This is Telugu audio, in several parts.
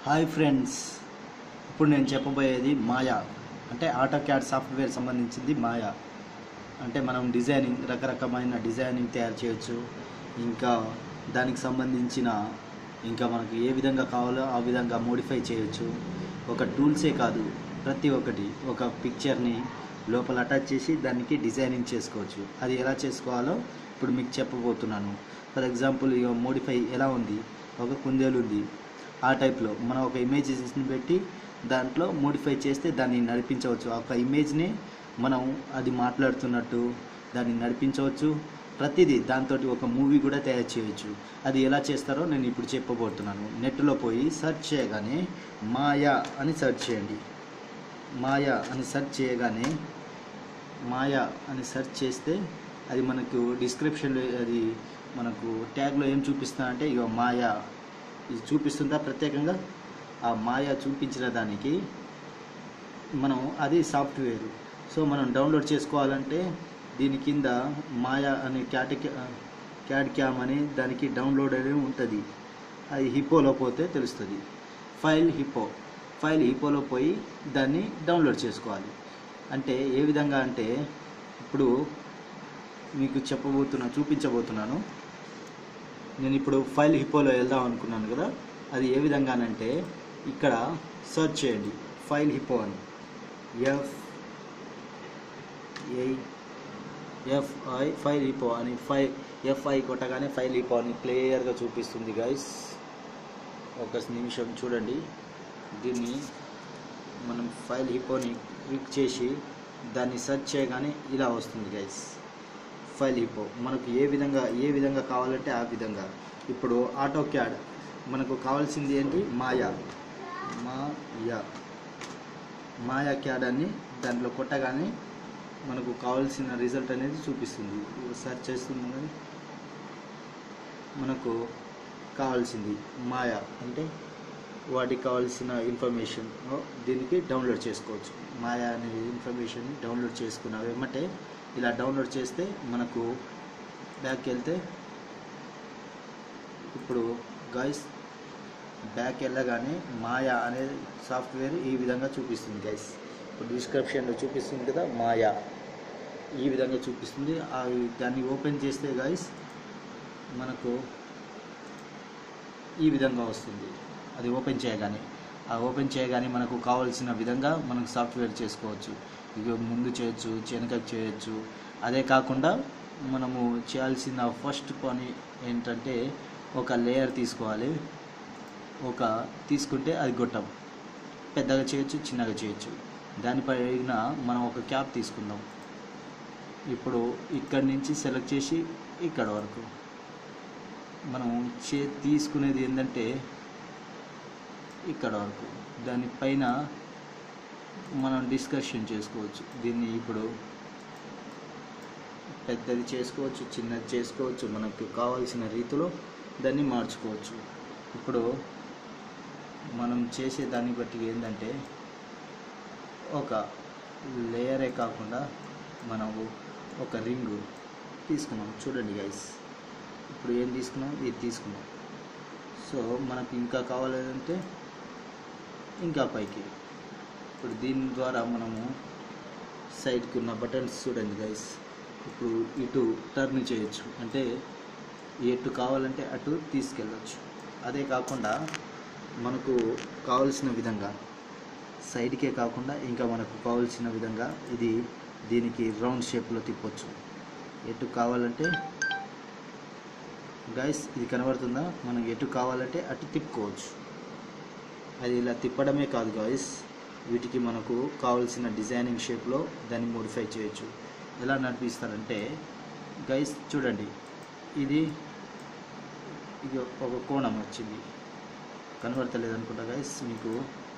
హాయ్ ఫ్రెండ్స్ ఇప్పుడు నేను చెప్పబోయేది మాయా అంటే ఆటో క్యాడ్ సాఫ్ట్వేర్ సంబంధించింది మాయా అంటే మనం డిజైనింగ్ రకరకమైన డిజైనింగ్ తయారు చేయొచ్చు ఇంకా దానికి సంబంధించిన ఇంకా మనకు ఏ విధంగా కావాలో ఆ విధంగా మోడిఫై చేయొచ్చు ఒక టూల్సే కాదు ప్రతి ఒక్కటి ఒక పిక్చర్ని లోపల అటాచ్ చేసి దానికి డిజైనింగ్ చేసుకోవచ్చు అది ఎలా చేసుకోవాలో ఇప్పుడు మీకు చెప్పబోతున్నాను ఫర్ ఎగ్జాంపుల్ ఇక మోడిఫై ఎలా ఉంది ఒక కుందేలు ఉంది ఆ టైప్లో మనం ఒక ఇమేజెస్ని పెట్టి దాంట్లో మోడిఫై చేస్తే దాన్ని నడిపించవచ్చు ఆ ఒక ఇమేజ్ని మనం అది మాట్లాడుతున్నట్టు దాన్ని నడిపించవచ్చు ప్రతిదీ దాంతో ఒక మూవీ కూడా తయారు చేయొచ్చు అది ఎలా చేస్తారో నేను ఇప్పుడు చెప్పబోతున్నాను నెట్లో పోయి సెర్చ్ చేయగానే మాయా అని సెర్చ్ చేయండి మాయా అని సెర్చ్ చేయగానే మాయా అని సెర్చ్ చేస్తే అది మనకు డిస్క్రిప్షన్లో అది మనకు ట్యాగ్లో ఏం చూపిస్తా అంటే ఇక మాయా ఇది చూపిస్తుందా ప్రత్యేకంగా ఆ మాయా చూపించిన దానికి మనం అది సాఫ్ట్వేర్ సో మనం డౌన్లోడ్ చేసుకోవాలంటే దీని కింద మాయా అనే క్యాట్ క్యాడ్ క్యామ్ అని దానికి డౌన్లోడ్ అనేది ఉంటుంది అది హిపోలో పోతే తెలుస్తుంది ఫైల్ హిపో ఫైల్ హిపోలో పోయి దాన్ని డౌన్లోడ్ చేసుకోవాలి అంటే ఏ విధంగా అంటే ఇప్పుడు మీకు చెప్పబోతున్నా చూపించబోతున్నాను నేను ఇప్పుడు ఫైల్ హిపోలో వెళ్దాం అనుకున్నాను కదా అది ఏ విధంగానంటే ఇక్కడ సెర్చ్ చేయండి ఫైల్ హిపో అని F A F I FileHippo అని ఫై ఎఫ్ఐ కొట్టగానే ఫైల్ హిపో అని క్లియర్గా చూపిస్తుంది గైస్ ఒక నిమిషం చూడండి దీన్ని మనం ఫైల్ హిపోని క్లిక్ చేసి దాన్ని సెర్చ్ చేయగానే ఇలా వస్తుంది గైస్ ఫైల్ హిపో మనకు ఏ విధంగా ఏ విధంగా కావాలంటే ఆ విధంగా ఇప్పుడు ఆటో క్యాడ్ మనకు కావాల్సింది ఏంటి మాయా మాయా మాయా క్యాడ్ అని దాంట్లో కొట్టగానే మనకు కావాల్సిన రిజల్ట్ అనేది చూపిస్తుంది సెర్చ్ చేస్తుంది కానీ మనకు కావాల్సింది మాయా అంటే వాటికి కావాల్సిన ఇన్ఫర్మేషన్ దీనికి డౌన్లోడ్ చేసుకోవచ్చు మాయా అనే ఇన్ఫర్మేషన్ డౌన్లోడ్ చేసుకున్న వెంబటే ఇలా డౌన్లోడ్ చేస్తే మనకు బ్యాక్ వెళ్తే ఇప్పుడు గైస్ బ్యాక్ వెళ్ళగానే మాయా అనే సాఫ్ట్వేర్ ఈ విధంగా చూపిస్తుంది గైస్ ఇప్పుడు డిస్క్రిప్షన్లో చూపిస్తుంది కదా మాయా ఈ విధంగా చూపిస్తుంది ఆ దాన్ని ఓపెన్ చేస్తే గైస్ మనకు ఈ విధంగా వస్తుంది అది ఓపెన్ చేయగానే ఆ ఓపెన్ చేయగానే మనకు కావాల్సిన విధంగా మనకు సాఫ్ట్వేర్ చేసుకోవచ్చు ఇక ముందు చేయొచ్చు వెనకకు చేయొచ్చు అదే కాకుండా మనము చేయాల్సిన ఫస్ట్ పని ఏంటంటే ఒక లేయర్ తీసుకోవాలి ఒక తీసుకుంటే అది గొట్టం పెద్దగా చేయొచ్చు చిన్నగా చేయొచ్చు దానిపైన మనం ఒక క్యాప్ తీసుకుందాం ఇప్పుడు ఇక్కడి నుంచి సెలెక్ట్ చేసి ఇక్కడ వరకు మనం చే తీసుకునేది ఏంటంటే ఇక్కడ వరకు దానిపైన మనం డిస్కషన్ చేసుకోవచ్చు దీన్ని ఇప్పుడు పెద్దది చేసుకోవచ్చు చిన్నది చేసుకోవచ్చు మనకు కావాల్సిన రీతిలో దాన్ని మార్చుకోవచ్చు ఇప్పుడు మనం చేసే దాన్ని బట్టి ఏంటంటే ఒక లేయరే కాకుండా మనము ఒక రింగు తీసుకున్నాం చూడండి గైస్ ఇప్పుడు ఏం తీసుకున్నాం ఇది తీసుకున్నాం సో మనకు ఇంకా కావాలంటే ఇంకా పైకి ఇప్పుడు దీని ద్వారా మనము సైడ్కి ఉన్న బటన్స్ చూడండి గైస్ ఇప్పుడు ఇటు టర్న్ చేయొచ్చు అంటే ఎటు కావాలంటే అటు తీసుకెళ్ళచ్చు అదే కాకుండా మనకు కావలసిన విధంగా సైడ్కే కాకుండా ఇంకా మనకు కావలసిన విధంగా ఇది దీనికి రౌండ్ షేప్లో తిప్పొచ్చు ఎటు కావాలంటే గైస్ ఇది కనబడుతుందా మనం ఎటు కావాలంటే అటు తిప్పుకోవచ్చు అది ఇలా తిప్పడమే కాదు గాయస్ వీటికి మనకు కావాల్సిన డిజైనింగ్ షేప్లో దాన్ని మోడిఫై చేయొచ్చు ఎలా నడిపిస్తారంటే గైస్ చూడండి ఇది ఇది ఒక కోణం వచ్చింది కనబడతలేదు అనుకుంటా గైస్ మీకు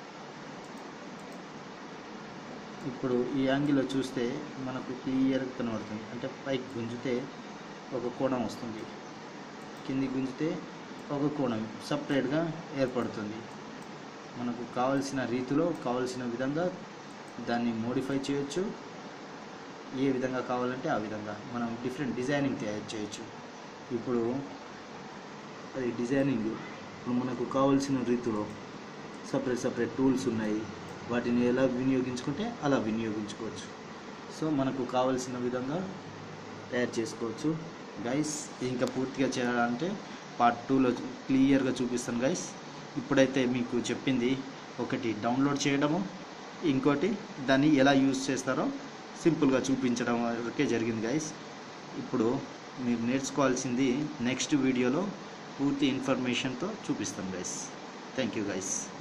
ఇప్పుడు ఈ యాంగిల్లో చూస్తే మనకు క్లియర్గా కనబడుతుంది అంటే పైకి గుంజితే ఒక కోణం వస్తుంది కింది గుంజితే ఒక కోణం సపరేట్గా ఏర్పడుతుంది మనకు కావలసిన రీతిలో కావలసిన విధంగా దాన్ని మోడిఫై చేయొచ్చు ఏ విధంగా కావాలంటే ఆ విధంగా మనం డిఫరెంట్ డిజైనింగ్ తయారు చేయొచ్చు ఇప్పుడు అది డిజైనింగ్ ఇప్పుడు మనకు కావలసిన రీతిలో సపరేట్ సపరేట్ టూల్స్ ఉన్నాయి వాటిని ఎలా వినియోగించుకుంటే అలా వినియోగించుకోవచ్చు సో మనకు కావలసిన విధంగా తయారు చేసుకోవచ్చు గైస్ ఇంకా పూర్తిగా చేయాలంటే పార్ట్ టూలో క్లియర్గా చూపిస్తాను గైస్ ఇప్పుడైతే మీకు చెప్పింది ఒకటి డౌన్లోడ్ చేయడము ఇంకోటి దాన్ని ఎలా యూజ్ చేస్తారో సింపుల్గా చూపించడం వరకే జరిగింది గైస్ ఇప్పుడు మీరు నేర్చుకోవాల్సింది నెక్స్ట్ వీడియోలో పూర్తి ఇన్ఫర్మేషన్తో చూపిస్తాం గైస్ థ్యాంక్ యూ గైస్